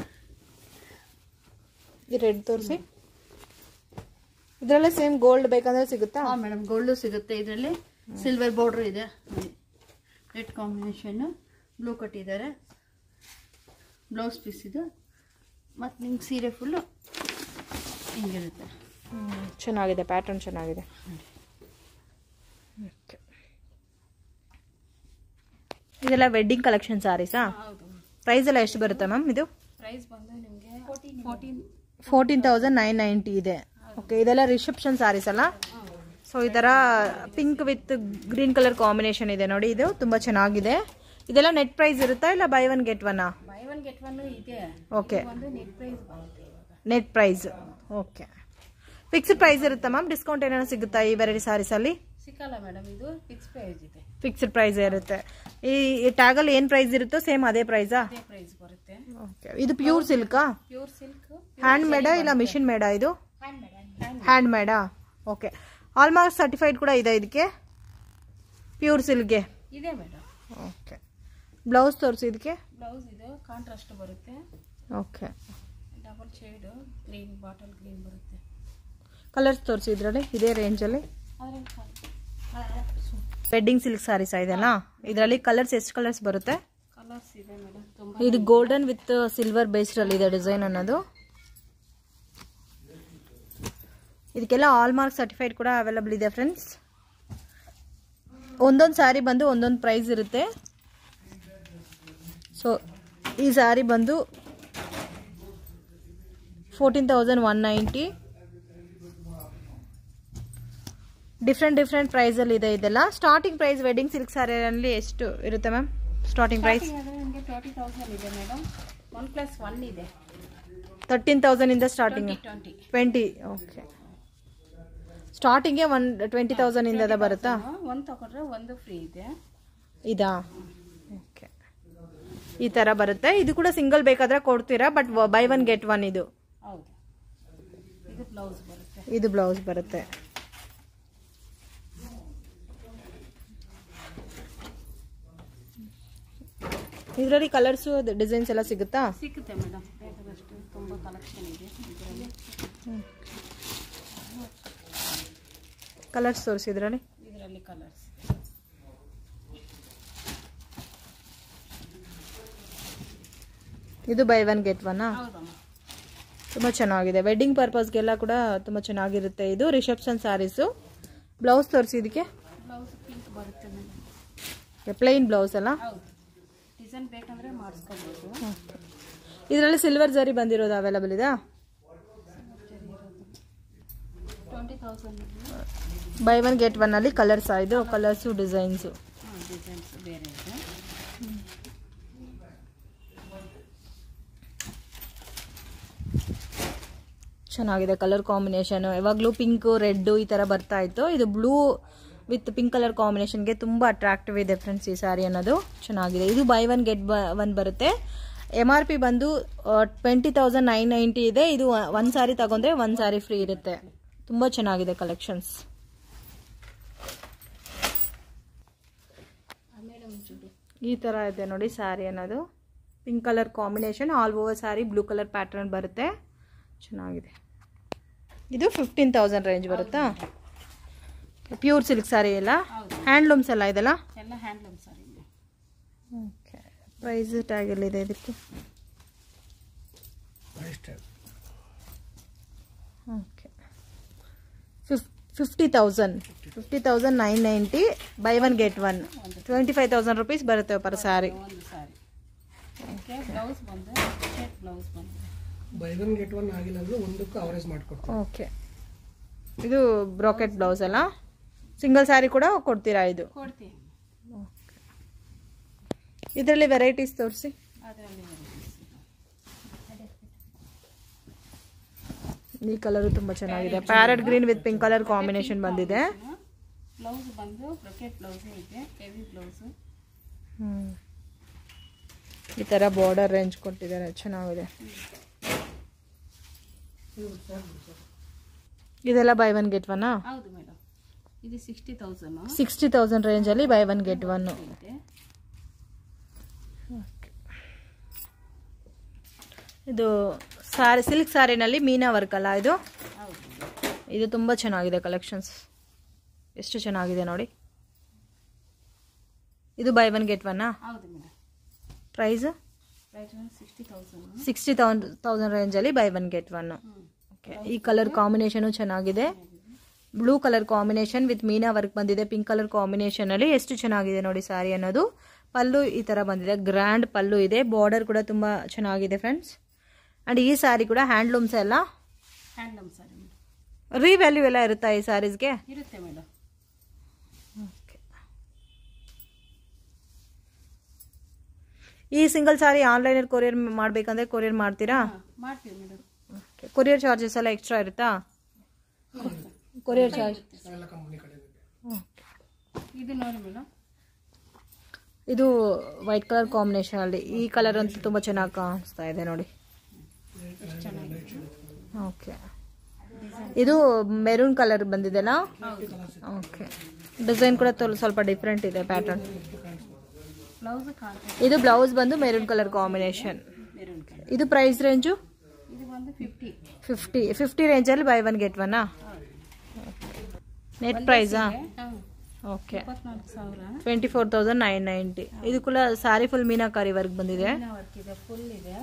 ಈ ರೆಡ್ ತೋರಿಸಿ ಇದರಲ್ಲೇ ಸೇಮ್ ಗೋಲ್ಡ್ ಬೇಕಂದ್ರೆ ಸಿಗುತ್ತಾ ಹಾಂ ಮೇಡಮ್ ಗೋಲ್ಡು ಸಿಗುತ್ತೆ ಇದರಲ್ಲಿ ಸಿಲ್ವರ್ ಬಾರ್ಡ್ರ್ ಇದೆ ರೆಡ್ ಕಾಂಬಿನೇಷನ್ನು ಬ್ಲೂ ಕೊಟ್ಟಿದ್ದಾರೆ ಬ್ಲೌಸ್ ಪೀಸ್ ಇದು ಮತ್ತು ನಿಮ್ಗೆ ಸೀರೆ ಫುಲ್ಲು ಹಿಂಗಿರುತ್ತೆ ಹ್ಮ್, ಚೆನ್ನಾಗಿದೆ ಪ್ಯಾಟರ್ನ್ ಚೆನ್ನಾಗಿದೆ Okay. ಇದೆಲ್ಲ ವೆಡ್ಡಿಂಗ್ ಕಲೆಕ್ಷನ್ ಸಾರೀಸಾ ಹೌದು ಪ್ರೈಸ್ ಎಲ್ಲ ಎಷ್ಟು ಬರುತ್ತೆ ಮ್ಯಾಮ್ ಇದು ಪ್ರೈಸ್ ಬಂದು ನಿಮಗೆ fourteen fourteen thousand nine ninety ಇದೆ ಓಕೆ ಇದೆಲ್ಲ ರಿಸೆಪ್ಷನ್ ಸಾರೀಸ್ ಅಲ್ಲ ಸೊ ಈ ಥರ pink with green colour combination ಇದೆ ನೋಡಿ ಇದು ತುಂಬ ಚೆನ್ನಾಗಿದೆ ಇದೆಲ್ಲ ನೆಟ್ ಪ್ರೈಸ್ ಇರುತ್ತಾ ಇಲ್ಲ ಬೈ ಒನ್ ಗೆಟ್ ಒನ್ನಾ ಬೈ ಒನ್ ಗೆಟ್ ಒನ್ ಇದೆ ಓಕೆ ಒಂದು ನೆಟ್ ಪ್ರೈಸ್ ಬರುತ್ತೆ ಇವಾಗ net price okay fixed price ಇರುತ್ತಾ ಮ್ಯಾಮ್ ಡಿಸ್ಕೌಂಟ್ ಏನಾದ್ರು ಸಿಗುತ್ತಾ ಈ ವೆರೈಟಿ ಸಾರೀಸಲ್ಲಿ ಸಿಕ್ಕಲ್ಲ ಮೇಡಮ್ ಇದು ಫಿಕ್ಸ್ ಪ್ರೈಸ್ ಇದೆ ಫಿಕ್ಸ್ಡ್ ಪ್ರೈಸ್ ಇರುತ್ತೆ ಈ ಟ್ಯಾಗಲ್ಲಿ ಏನು ಪ್ರೈಸ್ ಇರುತ್ತೋ ಸೇಮ್ ಅದೇ ಪ್ರೈಸಾ ಅದೇ ಪ್ರೈಸ್ ಬರುತ್ತೆ ಓಕೆ ಇದು ಪ್ಯೂರ್ ಸಿಲ್ಕಾ ಪ್ಯೂರ್ ಸಿಲ್ಕ್ ಹ್ಯಾಂಡ್ ಮೇಡಾ ಇಲ್ಲ ಮಿಷಿನ್ ಮೇಡಾ ಇದು ಹ್ಯಾಂಡ್ ಮೇಡಮ್ ಹ್ಯಾಂಡ್ ಮೇಡಾ ಓಕೆ ಆಲ್ಮಾರ್ಕ್ ಸರ್ಟಿಫೈಡ್ ಕೂಡ ಇದೆ ಇದಕ್ಕೆ ಪ್ಯೂರ್ ಸಿಲ್ಕ್ಗೆ ಇದೆ ಮೇಡಮ್ ಓಕೆ ಬ್ಲೌಸ್ ತೋರಿಸಿ ಇದಕ್ಕೆ ಬ್ಲೌಸ್ ಇದು ಕಾಂಟ್ರಾಸ್ಟ್ ಬರುತ್ತೆ okay double shade green bottle green ಬರುತ್ತೆ ಕಲರ್ಸ್ ತೋರಿಸಿ ಇದರಲ್ಲಿ ಇದೇ ರೇಂಜಲ್ಲಿ ಅದ್ರಲ್ಲಿ ವೆಡ್ಡಿಂಗ್ ಸಿಲ್ಕ್ ಸಾರೀಸ್ ಇದೆಯಲ್ಲ ಇದರಲ್ಲಿ ಕಲರ್ಸ್ ಎಷ್ಟು ಕಲರ್ಸ್ ಬರುತ್ತೆ ಕಲರ್ಸ್ ಇದೆ ಮೇಡಮ್ ತುಂಬ ಇದು ಗೋಲ್ಡನ್ ವಿತ್ ಸಿಲ್ವರ್ ಬೇಸ್ಡಲ್ಲಿ ಇದೆ ಡಿಸೈನ್ ಅನ್ನೋದು ಇದಕ್ಕೆಲ್ಲ ಆಲ್ ಮಾರ್ಕ್ ಸರ್ಟಿಫೈಡ್ ಕೂಡ ಅವೈಲಬಲ್ ಇದೆ ಫ್ರೆಂಡ್ಸ್ ಒಂದೊಂದು ಸ್ಯಾರಿ ಬಂದು ಒಂದೊಂದು ಪ್ರೈಸ್ ಇರುತ್ತೆ ಸೊ ಈ ಸ್ಯಾರಿ ಬಂದು fourteen thousand one ninety different different ಪ್ರೈಸಲ್ಲಿ ಇದೆ ಇದೆಲ್ಲ ಸ್ಟಾರ್ಟಿಂಗ್ ಪ್ರೈಸ್ ವೆಡ್ಡಿಂಗ್ ಸಿಲ್ಕ್ ಸ್ಯಾರಿಯಲ್ಲಿ ಎಷ್ಟು ಇರುತ್ತೆ ಮ್ಯಾಮ್ ಸ್ಟಾರ್ಟಿಂಗ್ ಪ್ರೈಸ್ ನಿಮಗೆ ಟ್ವೆಂಟಿ ತೌಸಂಡ್ ಇದೆ ಮೇಡಮ್ ಒನ್ ಪ್ಲಸ್ ಒನ್ ಇದೆ ತರ್ಟೀನ್ ತೌಸಂಡಿಂದ ಸ್ಟಾರ್ಟಿಂಗ್ ಟ್ವೆಂಟಿ ಟ್ವೆಂಟಿ ಓಕೆ ಸ್ಟಾರ್ಟಿಂಗೇ ಒನ್ ಟ್ವೆಂಟಿ ತೌಸಂಡಿಂದ ಬರುತ್ತಾ ಒಂದು ತಗೊಂಡ್ರೆ ಒಂದು ಫ್ರೀ ಇದೆ ಇದಾ ಓಕೆ ಈ ಥರ ಬರುತ್ತೆ ಇದು ಕೂಡ ಸಿಂಗಲ್ ಬೇಕಾದ್ರೆ ಕೊಡ್ತೀರಾ but buy one get one ಇದು ಹೌದು ಇದು ಬ್ಲೌಸ್ ಬರುತ್ತೆ ಇದು ಬ್ಲೌಸ್ ಬರುತ್ತೆ ಇದರಲ್ಲಿ ಕಲರ್ಸು ಡಿಸೈನ್ಸ್ ಎಲ್ಲ ಸಿಗುತ್ತಾ ಸಿಗುತ್ತೆ ಮೇಡಮ್ ಬೇಕಾದಷ್ಟು ತುಂಬ ಕಲೆಕ್ಷನ್ ಇದೆ ಇದರಲ್ಲಿ ಕಲರ್ಸ್ ತೋರಿಸಿ ಇದರಲ್ಲಿ ಇದರಲ್ಲಿ ಕಲರ್ಸ್ ಇದು ಬೈ ಒನ್ ಗೆಟ್ ಒನ್ನಾ ಹೌದಮ್ಮ ತುಂಬ ಚೆನ್ನಾಗಿದೆ ವೆಡ್ಡಿಂಗ್ ಪರ್ಪಸ್ಗೆಲ್ಲ ಕೂಡ ತುಂಬ ಚೆನ್ನಾಗಿರುತ್ತೆ ಇದು ರಿಸೆಪ್ಷನ್ ಸ್ಯಾರೀಸು ಬ್ಲೌಸ್ ತೋರಿಸಿ ಇದಕ್ಕೆ ಬ್ಲೌಸ್ ಪಿಂಕ್ ಬರುತ್ತೆ ಮೇಡಮ್ ಪ್ಲೈನ್ ಬ್ಲೌಸ್ ಅಲ್ಲ ಹೌದು ಡಿಸೈನ್ ಬೇಕಂದ್ರೆ ಮಾಡಿಸ್ಕೋಬೋದು ಇದರಲ್ಲಿ ಸಿಲ್ವರ್ ಜರಿ ಬಂದಿರೋದು ಅವೈಲಬಲ್ ಇದಾ twenty thousand buy one get one ಅಲ್ಲಿ ಕಲರ್ಸ್ ಇದು ಕಲರ್ಸು ಡಿಸೈನ್ಸು ಹಾಂ ಡಿಸೈನ್ಸ್ ಬೇರೆ ಇದೆ ಚೆನ್ನಾಗಿದೆ ಕಲರ್ ಕಾಂಬಿನೇಷನ್ ಯಾವಾಗಲೂ ಪಿಂಕ್ ರೆಡ್ ಈ ಥರ ಬರ್ತಾ ಇತ್ತು ಇದು ಬ್ಲೂ ವಿತ್ ಪಿಂಕ್ ಕಲರ್ ಕಾಂಬಿನೇಷನ್ಗೆ ತುಂಬ ಅಟ್ರಾಕ್ಟಿವ್ ಇದೆ ಫ್ರೆಂಡ್ಸ್ ಈ ಸ್ಯಾರಿ ಅನ್ನೋದು ಚೆನ್ನಾಗಿದೆ ಇದು ಬೈ ಒನ್ ಗೆಟ್ ಒನ್ ಬರುತ್ತೆ ಎಮ್ ಆರ್ ಪಿ ಬಂದು ಟ್ವೆಂಟಿ ತೌಸಂಡ್ ನೈನ್ ನೈಂಟಿ ಇದೆ ಇದು ಒಂದು ಸಾರಿ ತಗೊಂಡ್ರೆ ಒಂದು ಸಾರಿ ಫ್ರೀ ಇರುತ್ತೆ ತುಂಬ ಚೆನ್ನಾಗಿದೆ ಕಲೆಕ್ಷನ್ಸ್ ಆಮೇಲೆ ಒಂಚೂರು ಈ ಥರ ಇದೆ ನೋಡಿ ಸ್ಯಾರಿ ಅನ್ನೋದು pink colour combination all over sari blue colour pattern ಬರುತ್ತೆ ಚೆನ್ನಾಗಿದೆ ಇದು ಫಿಫ್ಟೀನ್ ತೌಸಂಡ್ ರೇಂಜ್ ಬರುತ್ತಾ ಪ್ಯೂರ್ ಸಿಲ್ಕ್ ಸ್ಯಾರಿ ಎಲ್ಲ ಹೌದು ಹ್ಯಾಂಡ್ಲೂಮ್ಸ್ ಎಲ್ಲ ಇದೆಲ್ಲ ಎಲ್ಲ ಹ್ಯಾಂಡ್ಲೂಮ್ ಸಾರಿ ಇದೆ ಓಕೆ ಪ್ರೈಸ್ ಟ್ಯಾಗ್ ಎಲ್ಲಿದೆ ಇದಕ್ಕೆ ಓಕೆ ಫಿಫ್ fifty thousand fifty thousand nine ninety buy one get one twenty five thousand rupees ಬರುತ್ತೆ ಪರ್ ಸ್ಯಾರಿ ಒಂದು ಸಾರಿ ಓಕೆ ಬ್ಲೌಸ್ ಬಂದು ಶೇಟ್ ಬ್ಲೌಸ್ ಬಂದು ಬೈ ಒನ್ ಗೆಟ್ ಒನ್ ಆಗಿಲ್ಲ ಅಂದ್ರೆ ಒಂದಕ್ಕೂ ಅವರೇಜ್ ಮಾಡ್ಕೊಡ್ತೀವಿ ಓಕೆ ಇದು ಬ್ರಾಕೆಟ್ ಬ್ಲೌಸ್ ಅಲ್ಲ ಸಿಂಗಲ್ ಸ್ಯಾರಿ ಕೂಡ ಕೊಡ್ತೀರಾ ಇದು ಕೊಡ್ತೀವಿ ಇದರಲ್ಲಿ ವೆರೈಟೀಸ್ ತೋರಿಸಿ ಅದರಲ್ಲಿ ಈ ಕಲರು ತುಂಬ ಚೆನ್ನಾಗಿದೆ parrot green with pink colour combination ಬಂದಿದೆ ಬ್ಲೌಸ್ ಬಂದು ಬ್ರೊಕೆಟ್ ಬ್ಲೌಸೇ ಇದೆ ಹೆವಿ ಬ್ಲೌಸು ಹ್ಮ್. ಈ ಥರ ಬಾರ್ಡರ್ ರೇಂಜ್ ಕೊಟ್ಟಿದ್ದಾರೆ ಚೆನ್ನಾಗಿದೆ ಇದೆಲ್ಲ ಬೈ ಒನ್ ಗೆಟ್ ಒನ್ನಾ ಹೌದು ಮೇಡಮ್ ಇದು ಸಿಕ್ಸ್ಟಿ ತೌಸಂಡ್ ಸಿಕ್ಸ್ಟಿ ತೌಸಂಡ್ ರೇಂಜಲ್ಲಿ ಬೈ ಒನ್ ಗೆಟ್ ಒನ್ ಇದೆ ಇದು ಸಾರಿ ಸಿಲ್ಕ್ ಸಾರಿನಲ್ಲಿ ಮೀನಾ ವರ್ಕ್ ಅಲ್ಲ ಇದು ಹೌದು ಇದು ತುಂಬ ಚೆನ್ನಾಗಿದೆ ಕಲೆಕ್ಷನ್ಸ್ ಎಷ್ಟು ಚೆನ್ನಾಗಿದೆ ನೋಡಿ ಇದು ಬೈ ಒನ್ ಗೆಟ್ ಒನ್ನಾ ಹೌದು ಮೇಡಮ್ ಪ್ರೈಸ್ ಪ್ರೈಸ್ ಒಂದು sixty thousand sixty thousand thousand ರೇಂಜಲ್ಲಿ buy one get one okay ಈ ಕಲರ್ ಕಾಂಬಿನೇಷನು ಚೆನ್ನಾಗಿದೆ blue colour combination with meena work ಬಂದಿದೆ ಪಿಂಕ್ ಕಲರ್ ಕಾಂಬಿನೇಷನಲ್ಲಿ ಎಷ್ಟು ಚೆನ್ನಾಗಿದೆ ನೋಡಿ ಸ್ಯಾರಿ ಅನ್ನೋದು ಪಲ್ಲು ಈ ಥರ ಬಂದಿದೆ ಗ್ರ್ಯಾಂಡ್ ಪಲ್ಲು ಇದೆ ಬಾರ್ಡರ್ ಕೂಡ ತುಂಬ ಚೆನ್ನಾಗಿದೆ ಫ್ರೆಂಡ್ಸ್ ಆ್ಯಂಡ್ ಈ ಸ್ಯಾರಿ ಕೂಡ ಹ್ಯಾಂಡ್ಲೂಮ್ಸ್ ಎಲ್ಲ ಹ್ಯಾಂಡ್ಲೂಮ್ ಸಾರಿ ಮೇಡಮ್ ರೀವ್ಯಾಲ್ಯೂ ಎಲ್ಲ ಇರುತ್ತಾ ಈ ಸ್ಯಾರೀಸ್ಗೆ ಇರುತ್ತೆ ಮೇಡಮ್ ಈ ಸಿಂಗಲ್ ಸಾರಿ ಆನ್ಲೈನಲ್ಲಿ ಕೊರಿಯರ್ ಮಾಡಬೇಕಂದ್ರೆ ಕೊರಿಯರ್ ಮಾಡ್ತೀರಾ ಮಾಡ್ತೀವಿ ಮೇಡಮ್ ಕೊರಿಯರ್ ಚಾರ್ಜಸ್ ಎಲ್ಲ ಎಕ್ಸ್ಟ್ರಾ ಇರುತ್ತಾ ಕೊರಿಯರ್ ಚಾರ್ಜ್ ಎಲ್ಲ ಕಂಪ್ನಿ ಕಡೆ ಇದು ನೋಡಿ ಮೇಡಮ್ ಇದು ವೈಟ್ ಕಲರ್ ಕಾಂಬಿನೇಷನ್ ಅಲ್ಲಿ ಈ ಕಲರ್ ಅಂತೂ ತುಂಬ ಚೆನ್ನಾಗಿ ಕಾಣಿಸ್ತಾ ಇದೆ ನೋಡಿ ಓಕೆ ಇದು ಮೆರೂನ್ ಕಲರ್ ಬಂದಿದೆನಾ ಓಕೆ ಡಿಸೈನ್ ಕೂಡ ತೊಲ್- ಸ್ವಲ್ಪ ಡಿಫ್ರೆಂಟ್ ಇದೆ ಪ್ಯಾಟರ್ನ್ ಬ್ಲೌಸ್ ಕಾಣ್ತಾ ಇದು ಬ್ಲೌಸ್ ಬಂದು maroon colour combination maroon colour ಇದು ಪ್ರೈಸ್ ರೇಂಜು ಇದು ಬಂದು ಫಿಫ್ಟಿ ಫಿಫ್ಟಿ ಫಿಫ್ಟಿ ರೇಂಜಲ್ಲಿ ಬೈ ಒನ್ ಗೆಟ್ ಒನ್ನಾ ನೆಟ್ ಪ್ರೈಸಾ ಹಾಂ ಓಕೆ ಇಪ್ಪತ್ನಾಲ್ಕು ಸಾವಿರ twenty four thousand nine ninety ಇದು ಕೂಡ ಸಾರಿ ಫುಲ್ ಮೀನಾಕಾರಿ ವರ್ಕ್ ಬಂದಿದೆ ವರ್ಕ್ ಇದೆ ಫುಲ್ ಇದೆ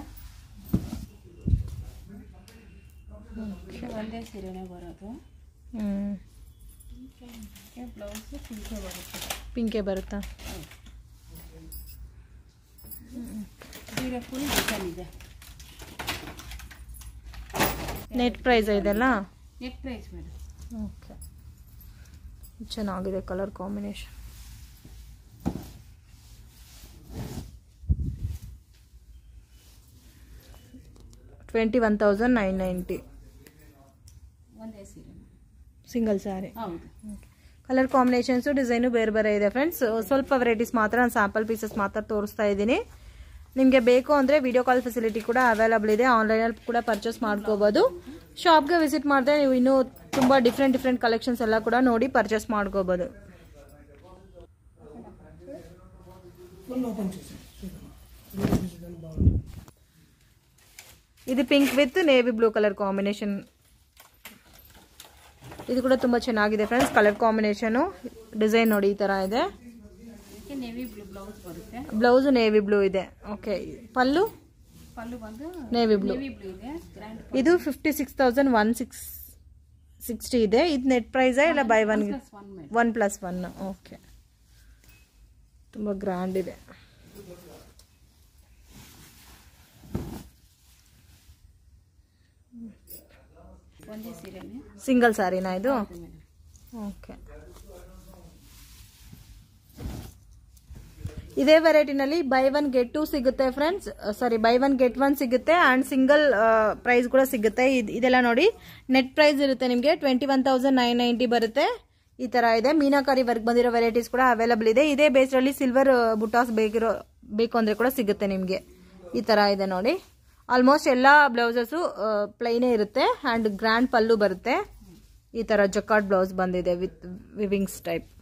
ಇದು ಒಂದೇ ಸೀರೆನೇ ಬರೋದು ಹ್ಞೂ ಬ್ಲೌಸ್ ಪಿಂಕೆ ಬರುತ್ತೆ ಪಿಂಕೆ ಬರುತ್ತಾ ಸೀರೆ ಫುಲ್ ಡಿಸೈನ್ ಇದೆ ನೆಟ್ ಪ್ರೈಸ್ ಇದೆಲ್ಲ ನೆಟ್ ಪ್ರೈಸ್ ಮೇಡಮ್ ಓಕೆ ಚೆನ್ನಾಗಿದೆ colour combination twenty one thousand nine ninety ಒಂದೇ ಸೀರೆ ಸಿಂಗಲ್ ಸ್ಯಾರಿ ಹೌದು ಕಲರ್ ಕಾಂಬಿನೇಷನ್ಸು ಡಿಸೈನು ಬೇರೆ ಬೇರೆ ಇದೆ ಫ್ರೆಂಡ್ಸ್ ಸ್ವಲ್ಪ ವೆರೈಟೀಸ್ ಮಾತ್ರ ನಾನು ಸ್ಯಾಂಪಲ್ ಪೀಸಸ್ ಮಾತ್ರ ತೋರಿಸ್ತಾ ಇದ್ದೀನಿ ನಿಮಗೆ ಬೇಕು ಅಂದರೆ ವಿಡಿಯೋ ಕಾಲ್ ಫೆಸಿಲಿಟಿ ಕೂಡ ಅವೈಲಬಲ್ ಇದೆ ಆನ್ಲೈನಲ್ಲಿ ಕೂಡ ಪರ್ಚೇಸ್ ಮಾಡ್ಕೋಬೋದು ಶಾಪ್ಗೆ ವಿಸಿಟ್ ಮಾಡಿದ್ರೆ ನೀವು ಇನ್ನೂ ತುಂಬ ಡಿಫ್ರೆಂಟ್ ಡಿಫ್ರೆಂಟ್ ಕಲೆಕ್ಷನ್ಸ್ ಎಲ್ಲ ಕೂಡ ನೋಡಿ ಪರ್ಚೇಸ್ ಮಾಡ್ಕೋಬೋದು ಫುಲ್ ಓಪನ್ చేసి డిజైన్ బాగుంది ಇದು pink with navy blue colour combination ಇದು ಕೂಡ ತುಂಬ ಚೆನ್ನಾಗಿದೆ ಫ್ರೆಂಡ್ಸ್ ಕಲರ್ ಕಾಂಬಿನೇಷನು ಡಿಸೈನ್ ನೋಡಿ ಈ ಥರ ಇದೆ ಇದಕ್ಕೆ ನೆವಿ ಬ್ಲೂ ಬ್ಲೌಸ್ ಬರುತ್ತೆ ಬ್ಲೌಸು ನೇವಿ ಬ್ಲೂ ಇದೆ ಓಕೆ ಪಲ್ಲು ಪಲ್ಲು ಬಂದು ನೇವಿ ಬ್ಲೂ ನೆವಿ ಬ್ಲೂ ಇದೆ ಗ್ರ್ಯಾಂಡ್ ಇದು fifty six thousand one six sixty ಇದೆ ಇದು ನೆಟ್ ಪ್ರೈಸಾ ಇಲ್ಲ buy one plus one madam one plus one okay ತುಂಬ ಗ್ರ್ಯಾಂಡ್ ಇದೆ ಒಂದೇ ಸೀರೆನೇ ಸಿಂಗಲ್ ಸ್ಯಾರಿನಾ ಇದು ಮೇಡಮ್ ಓಕೆ ಇದೇ ವೆರೈಟಿನಲ್ಲಿ ಬೈ ಒನ್ ಗೆಟ್ ಟು ಸಿಗುತ್ತೆ friends sorry buy one get one ಸಿಗುತ್ತೆ ಆ್ಯಂಡ್ ಸಿಂಗಲ್ ಪ್ರೈಸ್ ಕೂಡ ಸಿಗುತ್ತೆ ಇದ್- ಇದೆಲ್ಲ ನೋಡಿ ನೆಟ್ ಪ್ರೈಸ್ ಇರುತ್ತೆ ನಿಮಗೆ twenty one thousand nine ninety ಬರುತ್ತೆ ಈ ಥರ ಇದೆ ಮೀನಾಕಾರಿ ವರ್ಕ್ ಬಂದಿರೋ ವೆರೈಟೀಸ್ ಕೂಡ ಅವೈಲಬಲ್ ಇದೆ ಇದೇ ಬೇಸ್ರಲ್ಲಿ ಸಿಲ್ವರ್ ಬುಟಾಸ್ ಬೇಕಿರೋ ಬೇಕು ಅಂದರೆ ಕೂಡ ಸಿಗುತ್ತೆ ನಿಮಗೆ ಈ ಥರ ಇದೆ ನೋಡಿ ಆಲ್ಮೋಸ್ಟ್ ಎಲ್ಲ ಬ್ಲೌಸಸ್ಸು ಪ್ಲೈನೇ ಇರುತ್ತೆ ಆ್ಯಂಡ್ ಗ್ರ್ಯಾಂಡ್ ಪಲ್ಲು ಬರುತ್ತೆ ಈ ಥರ ಜಕಾಟ್ ಬ್ಲೌಸ್ ಬಂದಿದೆ ವಿತ್ ವಿವಿಂಗ್ಸ್ ಟೈಪ್